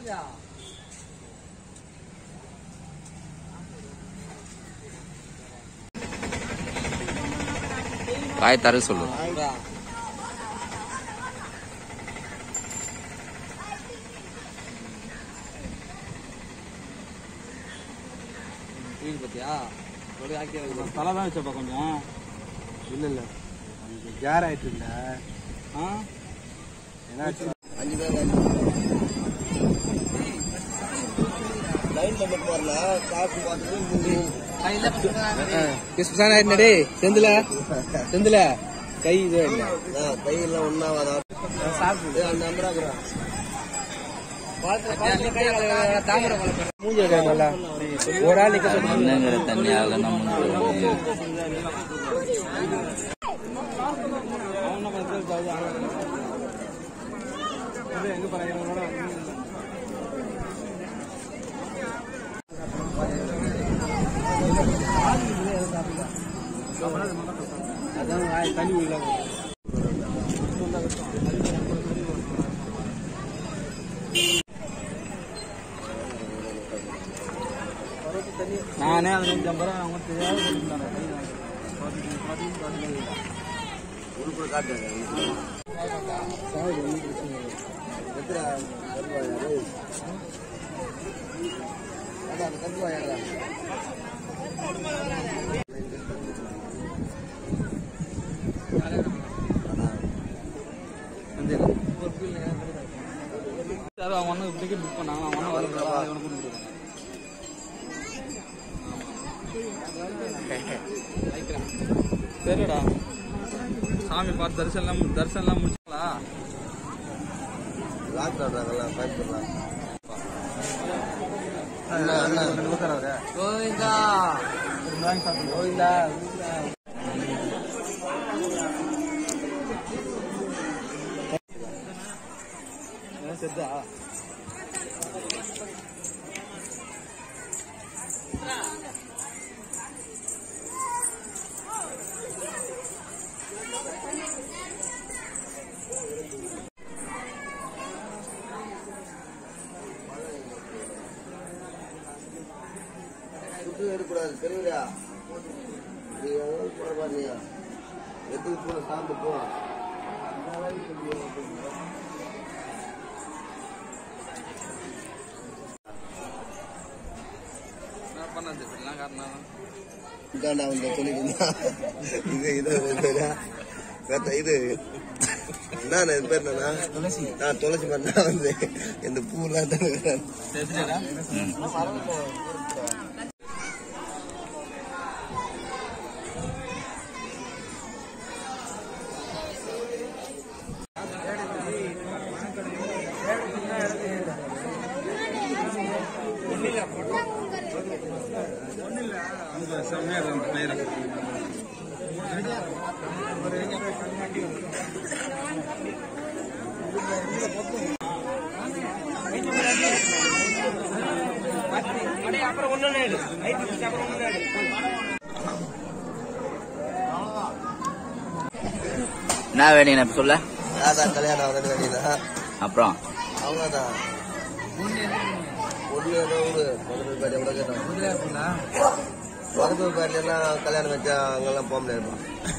காய் தர சொல்லு பத்தியா ஒரு ஆக்கி தலை தான் வச்சப்பா கொஞ்சம் இல்ல இல்ல கேர் ஆயிட்டு இல்ல ஆ என்னாச்சு அஞ்சு பேர் லைன் நம்பர் போறல காசு பார்த்துட்டு கிறிஸ்துசான என்னடே செந்தில செந்தில கை இது இல்ல கையெல்லாம் ஒன்னாவதா சாப்பிட்டு அந்த நம்பராக்குறேன் மூஞ்சி நல்லா ஒரு ஆள் நிக்க சொல்லி என்னங்கிற தண்ணியால நம்ம எங்க போறாங்க அதான் தண்ணி விடலாம் நானே அது நூற்றி ஐம்பது ரூபா அவங்க தெரியாத சொல்லியிருந்தாங்க உருப்பு காட்டு எத்தனை கருவாயா அதான் கருவாயா யாரும் அவங்க வந்து டிக்கெட் புக் பண்ணாங்க அவங்க வந்து வரல அவனுக்கு கொடுத்துருக்காங்க சரிடா சாமி பார்த்து தரிசனம் தரிசனம்லாம் முடிச்சுங்களா லாக் பண்றாங்கல்ல பயன்படுறாங்க ரெண்டு பக்கம் அவரு கோவிந்தா ரெண்டு வாங்கி சாப்பிடுங்க கோவிந்தா செத்தா சுட்டு எடுக்கக்கூடாது தெரியலையா நீ எவ்வளோ போட பாருங்க எதுக்கு போன சாப்பிட்டு போ என்ன பண்ணது எல்லாம் காரணம் இதாண்டா வந்து சொல்லிட்டு இது இது பேரா வேத்த இது என்ன இது பேர் என்னன்னா துளசி நான் துளசி பண்ணா வந்து இந்த பூலாம் தான் தெரிஞ்சுடா செம்மையா இருக்கும் பிளேயர் என்ன வேணும் இப்ப சொல்ல அதான் கல்யாணம் வந்து வேண்டியதா அப்புறம் அவ்வளோதான் ஒன்று ஏதோ ஒரு மதுரை பேட்டை கூட கேட்டோம் மதுரை பேட்டையெல்லாம் கல்யாணம் வச்சா அங்கெல்லாம் போக முடியாதுப்பா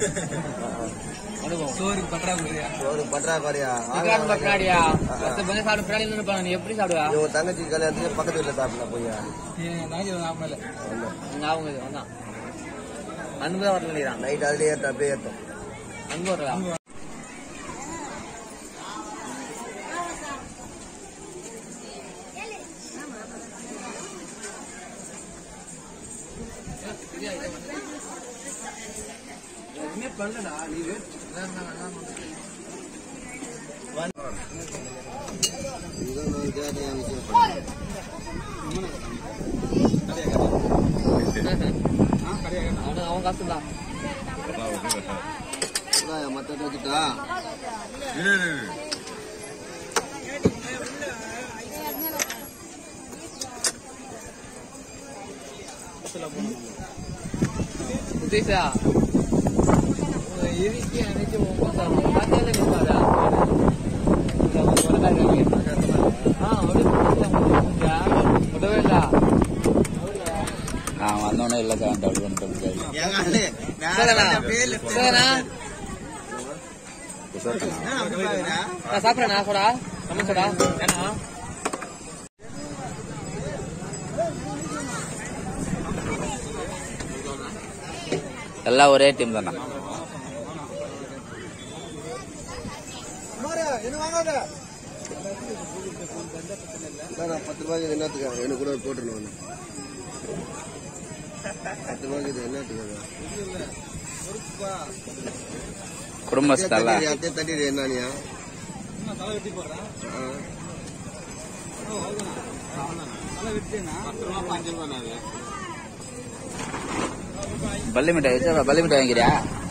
சோறு பற்றாக்குறையா ஒரு பற்றாக்குறையா பக்கனாடியா பத்து பஞ்சம் சாப்பிட பின்னாடி நின்று நீ எப்படி சாப்பிடுவா இவங்க தங்கச்சி கல்யாணத்துக்கு பக்கத்து வீட்டில் சாப்பிடலாம் போய் நாய்க்கு ஞாபகம் இல்லை ஞாபகம் இது வந்தான் அன்பு தான் வரல நைட் அதுலேயே ஏற்றம் அப்படியே ஏற்றம் அன்பு வரலாம் இதுதான் நான் தேவையான விஷயம் அவன் அவன் காசு தான் மற்ற வச்சுட்டா உத்தேசா இருக்கு எனக்கு பார்த்தா பார்த்தாலே நிற்பாரா ஒரு விடவே இல்ல நான் வந்தோடனே இல்லை கரண்ட் அவ்வளோ பண்ணிட்டு சரிண்ணா நான் சாப்பிட்றேண்ணா கூட சமைச்சடா ஏன்னா எல்லாம் ஒரே டீம் தானே நான் பத்து ரூபாய்க்கு இது என்னத்துக்கு எனக்கு கூட போட்டுருணும் ஒன்று பத்து ரூபாய்க்கு இது என்னத்துக்கு குடும்பஸ்தல்ல அத்தையே தட்டிடு என்னனியா பள்ளி மிட்டாய் வச்சா பள்ளி மிட்டாய் வாங்கிறியா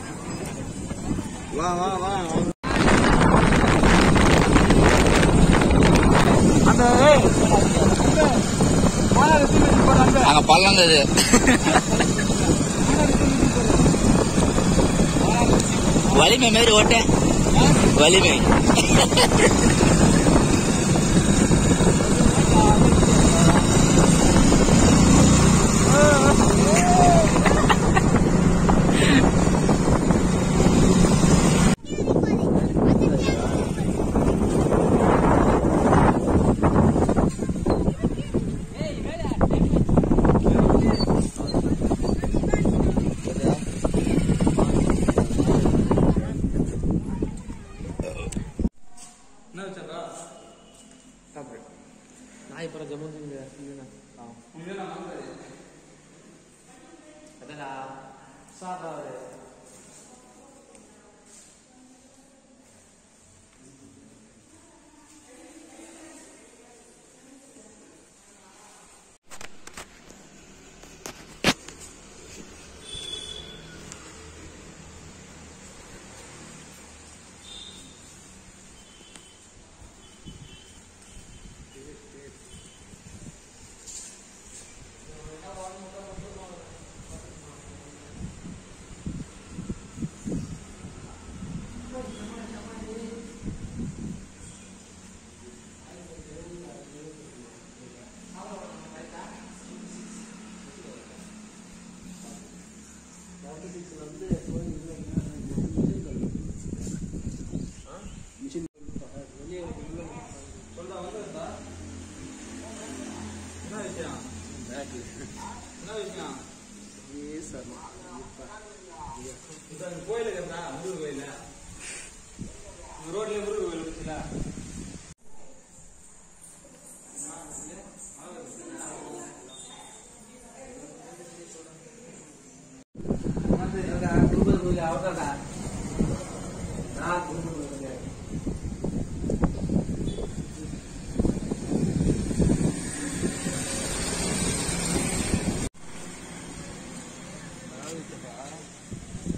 வா வா வா அங்க பள்ளம் இது வலிமை மாரி ஓட்டேன் வலிமை நாய் படம் ஜம்மு அதடா சாப்பிடாது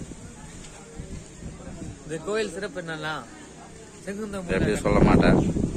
இந்த கோயில் சிறப்பு என்னன்னா செங்குந்தம் எப்படி சொல்ல மாட்டேன்